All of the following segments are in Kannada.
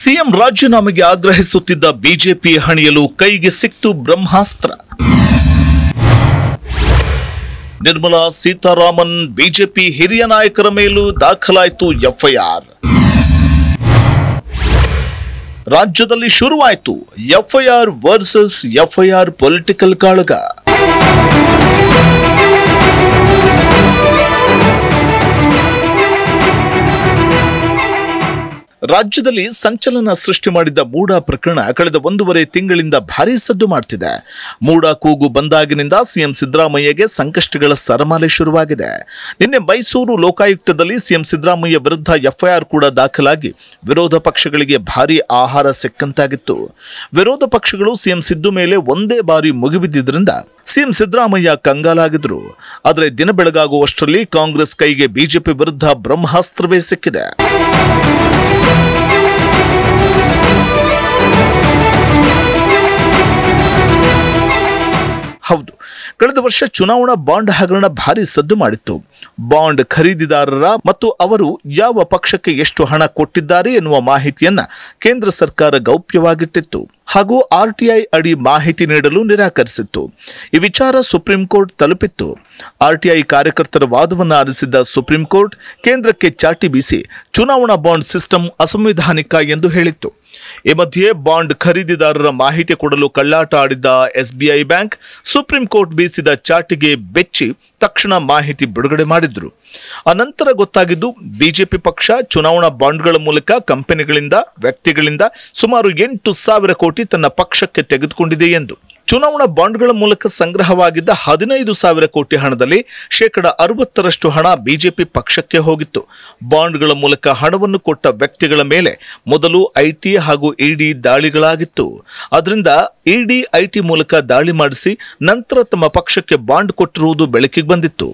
ಸಿಎಂ ರಾಜೀನಾಮೆಗೆ ಆಗ್ರಹಿಸುತ್ತಿದ್ದ ಬಿಜೆಪಿ ಹಣಿಯಲು ಕೈಗೆ ಸಿಕ್ತು ಬ್ರಹ್ಮಾಸ್ತ್ರ ನಿರ್ಮಲಾ ಸೀತಾರಾಮನ್ ಬಿಜೆಪಿ ಹಿರಿಯ ನಾಯಕರ ಮೇಲೂ ದಾಖಲಾಯಿತು ಎಫ್ಐಆರ್ ರಾಜ್ಯದಲ್ಲಿ ಶುರುವಾಯಿತು ಎಫ್ಐಆರ್ ವರ್ಸಸ್ ಎಫ್ಐಆರ್ ಪೊಲಿಟಿಕಲ್ ಕಾಳಗ ರಾಜ್ಯದಲ್ಲಿ ಸಂಚಲನ ಸೃಷ್ಟಿ ಮಾಡಿದ್ದ ಮೂಡ ಪ್ರಕರಣ ಕಳೆದ ಒಂದೂವರೆ ತಿಂಗಳಿಂದ ಭಾರೀ ಸದ್ದು ಮಾಡ್ತಿದೆ ಮೂಡ ಕೂಗು ಬಂದಾಗಿನಿಂದ ಸಿಎಂ ಸಿದ್ದರಾಮಯ್ಯಗೆ ಸಂಕಷ್ಟಗಳ ಸರಮಾಲೆ ಶುರುವಾಗಿದೆ ನಿನ್ನೆ ಮೈಸೂರು ಲೋಕಾಯುಕ್ತದಲ್ಲಿ ಸಿಎಂ ಸಿದ್ದರಾಮಯ್ಯ ವಿರುದ್ಧ ಎಫ್ಐಆರ್ ಕೂಡ ದಾಖಲಾಗಿ ವಿರೋಧ ಪಕ್ಷಗಳಿಗೆ ಭಾರೀ ಆಹಾರ ಸಿಕ್ಕಂತಾಗಿತ್ತು ವಿರೋಧ ಪಕ್ಷಗಳು ಸಿಎಂ ಸಿದ್ದು ಮೇಲೆ ಒಂದೇ ಬಾರಿ ಮುಗಿಬಿದ್ದಿದ್ರಿಂದ ಸಿಎಂ ಸಿದ್ದರಾಮಯ್ಯ ಕಂಗಾಲಾಗಿದ್ರು ಆದರೆ ದಿನ ಬೆಳಗಾಗುವಷ್ಟರಲ್ಲಿ ಕಾಂಗ್ರೆಸ್ ಕೈಗೆ ಬಿಜೆಪಿ ವಿರುದ್ಧ ಬ್ರಹ್ಮಾಸ್ತ್ರವೇ ಸಿಕ್ಕಿದೆ ಹೌದು ಕಳೆದ ವರ್ಷ ಚುನಾವಣಾ ಬಾಂಡ್ ಹಗರಣ ಭಾರಿ ಸದ್ದು ಮಾಡಿತ್ತು ಬಾಂಡ್ ಖರೀದಿದಾರರ ಮತ್ತು ಅವರು ಯಾವ ಪಕ್ಷಕ್ಕೆ ಎಷ್ಟು ಹಣ ಕೊಟ್ಟಿದ್ದಾರೆ ಎನ್ನುವ ಮಾಹಿತಿಯನ್ನ ಕೇಂದ್ರ ಸರ್ಕಾರ ಗೌಪ್ಯವಾಗಿಟ್ಟಿತ್ತು ಹಾಗೂ ಆರ್ಟಿಐ ಅಡಿ ಮಾಹಿತಿ ನೀಡಲು ನಿರಾಕರಿಸಿತ್ತು ಈ ವಿಚಾರ ಸುಪ್ರೀಂ ಕೋರ್ಟ್ ತಲುಪಿತ್ತು ಆರ್ಟಿಐ ಕಾರ್ಯಕರ್ತರ ವಾದವನ್ನು ಆಲಿಸಿದ್ದ ಸುಪ್ರೀಂ ಕೋರ್ಟ್ ಕೇಂದ್ರಕ್ಕೆ ಚಾಟಿ ಬೀಸಿ ಚುನಾವಣಾ ಬಾಂಡ್ ಸಿಸ್ಟಮ್ ಅಸಂವಿಧಾನಿಕ ಎಂದು ಹೇಳಿತ್ತು ಈ ಮಧ್ಯೆ ಬಾಂಡ್ ಖರೀದಿದಾರರ ಮಾಹಿತಿ ಕೊಡಲು ಕಳ್ಳಾಟ ಆಡಿದ್ದ ಎಸ್ಬಿಐ ಬ್ಯಾಂಕ್ ಸುಪ್ರೀಂ ಕೋರ್ಟ್ ಬೀಸಿದ ಚಾಟಿಗೆ ಬೆಚ್ಚಿ ತಕ್ಷಣ ಮಾಹಿತಿ ಬಿಡುಗಡೆ ಮಾಡಿದ್ರು ಅನಂತರ ಗೊತ್ತಾಗಿದ್ದು ಬಿಜೆಪಿ ಪಕ್ಷ ಚುನಾವಣಾ ಬಾಂಡ್ಗಳ ಮೂಲಕ ಕಂಪನಿಗಳಿಂದ ವ್ಯಕ್ತಿಗಳಿಂದ ಸುಮಾರು ಎಂಟು ಸಾವಿರ ಕೋಟಿ ತನ್ನ ಪಕ್ಷಕ್ಕೆ ತೆಗೆದುಕೊಂಡಿದೆ ಎಂದು ಚುನಾವಣಾ ಬಾಂಡ್ಗಳ ಮೂಲಕ ಸಂಗ್ರಹವಾಗಿದ್ದ ಹದಿನೈದು ಸಾವಿರ ಕೋಟಿ ಹಣದಲ್ಲಿ ಶೇಕಡ ಅರವತ್ತರಷ್ಟು ಹಣ ಬಿಜೆಪಿ ಪಕ್ಷಕ್ಕೆ ಹೋಗಿತ್ತು ಬಾಂಡ್ಗಳ ಮೂಲಕ ಹಣವನ್ನು ಕೊಟ್ಟ ವ್ಯಕ್ತಿಗಳ ಮೇಲೆ ಮೊದಲು ಐಟಿ ಹಾಗೂ ಇಡಿ ದಾಳಿಗಳಾಗಿತ್ತು ಅದರಿಂದ ಇಡಿ ಐಟಿ ಮೂಲಕ ದಾಳಿ ಮಾಡಿಸಿ ನಂತರ ತಮ್ಮ ಪಕ್ಷಕ್ಕೆ ಬಾಂಡ್ ಕೊಟ್ಟಿರುವುದು ಬೆಳಕಿಗೆ ಬಂದಿತ್ತು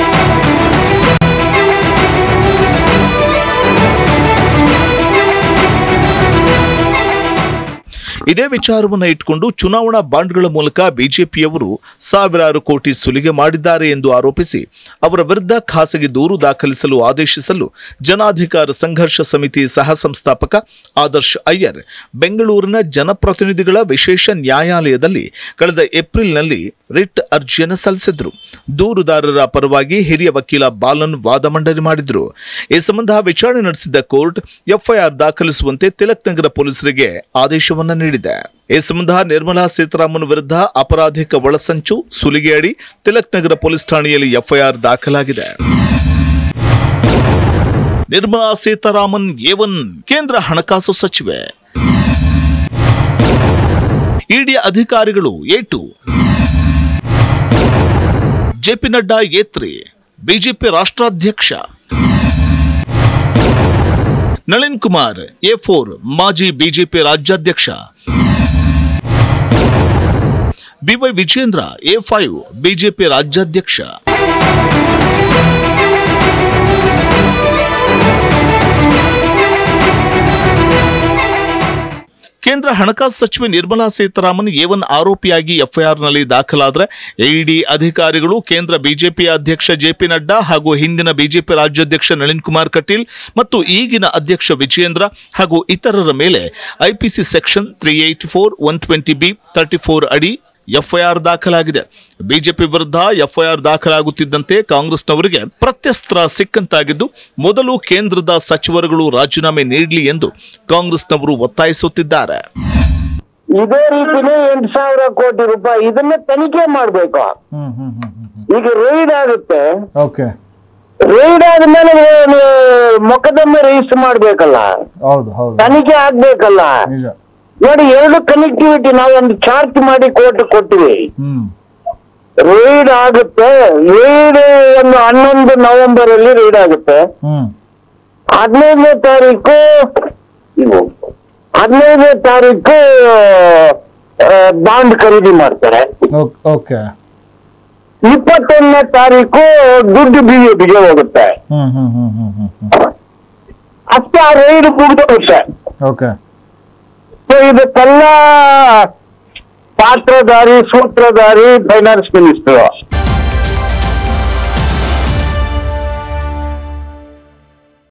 ಇದೇ ವಿಚಾರವನ್ನು ಇಟ್ಕೊಂಡು ಚುನಾವಣಾ ಬಾಂಡ್ಗಳ ಮೂಲಕ ಬಿಜೆಪಿಯವರು ಸಾವಿರಾರು ಕೋಟಿ ಸುಲಿಗೆ ಮಾಡಿದ್ದಾರೆ ಎಂದು ಆರೋಪಿಸಿ ಅವರ ವಿರುದ್ಧ ಖಾಸಗಿ ದೂರು ದಾಖಲಿಸಲು ಆದೇಶಿಸಲು ಜನಾಧಿಕಾರ ಸಂಘರ್ಷ ಸಮಿತಿ ಸಹ ಸಂಸ್ಥಾಪಕ ಆದರ್ಶ್ ಅಯ್ಯರ್ ಬೆಂಗಳೂರಿನ ಜನಪ್ರತಿನಿಧಿಗಳ ವಿಶೇಷ ನ್ಯಾಯಾಲಯದಲ್ಲಿ ಕಳೆದ ಏಪ್ರಿಲ್ನಲ್ಲಿ ರಿಟ್ ಅರ್ಜಿಯನ್ನು ಸಲ್ಲಿಸಿದ್ರು ದೂರುದಾರರ ಪರವಾಗಿ ಹಿರಿಯ ವಕೀಲ ಬಾಲನ್ ವಾದ ಮಂಡನೆ ಮಾಡಿದ್ರು ಈ ಸಂಬಂಧ ವಿಚಾರಣೆ ನಡೆಸಿದ್ದ ಕೋರ್ಟ್ ಎಫ್ಐಆರ್ ದಾಖಲಿಸುವಂತೆ ತಿಲಕ್ ನಗರ ಪೊಲೀಸರಿಗೆ ಆದೇಶವನ್ನ ನೀಡಿದೆ ಈ ಸಂಬಂಧ ನಿರ್ಮಲಾ ಸೀತಾರಾಮನ್ ವಿರುದ್ಧ ಅಪರಾಧಿಕ ಒಳಸಂಚು ಸುಲಿಗೆ ಅಡಿ ತಿಲಕ್ ನಗರ ಪೊಲೀಸ್ ಠಾಣೆಯಲ್ಲಿ ಎಫ್ಐಆರ್ ದಾಖಲಾಗಿದೆ ನಿರ್ಮಲಾ ಸೀತಾರಾಮನ್ ಏವನ್ ಕೇಂದ್ರ ಹಣಕಾಸು ಸಚಿವೆ ಇಡಿ ಅಧಿಕಾರಿಗಳು A two JP Nadda A three BJP ರಾಷ್ಟ್ರಾಧ್ಯಕ್ಷ ನಳಿನ್ ಕುಮಾರ್ ಎ ಫೋರ್ ಮಾಜಿ ಬಿಜೆಪಿ ರಾಜ್ಯಾಧ್ಯಕ್ಷ BY Vijayendra A five BJP ರಾಜ್ಯಾಧ್ಯಕ್ಷ ಕೇಂದ್ರ ಹಣಕಾಸು ಸಚಿವೆ ನಿರ್ಮಲಾ ಸೀತಾರಾಮನ್ ಏವನ್ ಆರೋಪಿಯಾಗಿ ಎಫ್ಐಆರ್ನಲ್ಲಿ ದಾಖಲಾದರೆ ಇಡಿ ಅಧಿಕಾರಿಗಳು ಕೇಂದ್ರ ಬಿಜೆಪಿ ಅಧ್ಯಕ್ಷ ಜೆಪಿ ನಡ್ಡಾ ಹಾಗೂ ಹಿಂದಿನ ಬಿಜೆಪಿ ರಾಜ್ಯಾಧ್ಯಕ್ಷ ನಳಿನ್ ಕುಮಾರ್ ಕಟೀಲ್ ಮತ್ತು ಈಗಿನ ಅಧ್ಯಕ್ಷ ವಿಜಯೇಂದ್ರ ಹಾಗೂ ಇತರರ ಮೇಲೆ IPC section three eighty four one twenty B thirty four ಅಡಿ ಎಫ್ಐಆರ್ ದಾಖಲಾಗಿದೆ ಬಿಜೆಪಿ ವಿರುದ್ಧ ಎಫ್ಐಆರ್ ದಾಖಲಾಗುತ್ತಿದ್ದಂತೆ ಕಾಂಗ್ರೆಸ್ನವರಿಗೆ ಪ್ರತ್ಯಸ್ತ್ರ ಸಿಕ್ಕಂತಾಗಿದ್ದು ಮೊದಲು ಕೇಂದ್ರದ ಸಚಿವರುಗಳು ರಾಜೀನಾಮೆ ನೀಡಲಿ ಎಂದು ಕಾಂಗ್ರೆಸ್ನವರು ಒತ್ತಾಯಿಸುತ್ತಿದ್ದಾರೆ ಇದೇ ರೀತಿನೇ ಎಂಟು ಸಾವಿರ ಕೋಟಿ ರೂಪಾಯಿ ಇದನ್ನ ತನಿಖೆ ಮಾಡ್ಬೇಕು ಹ್ಮ್ ಹ್ಮ್ ಹ್ಮ್ ಹ್ಮ್ ಈಗ ರೈಡ್ ಆಗುತ್ತೆ ಓಕೆ ರೈಡ್ ಆದ್ಮೇಲೆ ಮೊಕದ್ದಮೆ ರಿಜಿಸ್ಟರ್ ಮಾಡ್ಬೇಕಲ್ಲ ಹೌದು ಹೌದು ತನಿಖೆ ಆಗ್ಬೇಕಲ್ಲ ನಿಜ ನೋಡಿ ಎರಡು ಕನೆಕ್ಟಿವಿಟಿ ನಾವು ಒಂದು ಚಾರ್ಟ್ ಮಾಡಿ ಕೋರ್ಟ್ ಕೊಟ್ಟಿವಿ ಹ್ಮ್ ರೈಡ್ ಆಗುತ್ತೆ ರೈಡ್ ಒಂದು ಹನ್ನೊಂದು ನವೆಂಬರ್ ಅಲ್ಲಿ ರೈಡ್ ಆಗುತ್ತೆ ಹ್ಮ್ ಹದಿನೈದನೇ ತಾರೀಕು ಹದಿನೈದನೇ ತಾರೀಕು ಬಾಂಡ್ ಖರೀದಿ ಮಾಡ್ತಾರೆ ಓಕ್- ಓಕೆ ಇಪ್ಪತ್ತೊಂದನೇ ತಾರೀಕು ದುಡ್ಡು ಬಿಜೆಪಿಗೆ ಹೋಗುತ್ತೆ ಹ್ಮ್ ಹ್ಮ್ ಹ್ಮ್ ಹ್ಮ್ ಹ್ಮ್ ಹ್ಮ್ ಅಷ್ಟೇ ಆ ರೈಡ್ ಮುಗಿದೋಗುತ್ತೆ ಓಕೆ ಸೊ ಇದಕ್ಕೆಲ್ಲ ಪಾತ್ರಧಾರಿ ಸೂತ್ರಧಾರಿ ಫೈನಾನ್ಸ್ ಮಿನಿಸ್ಟರ್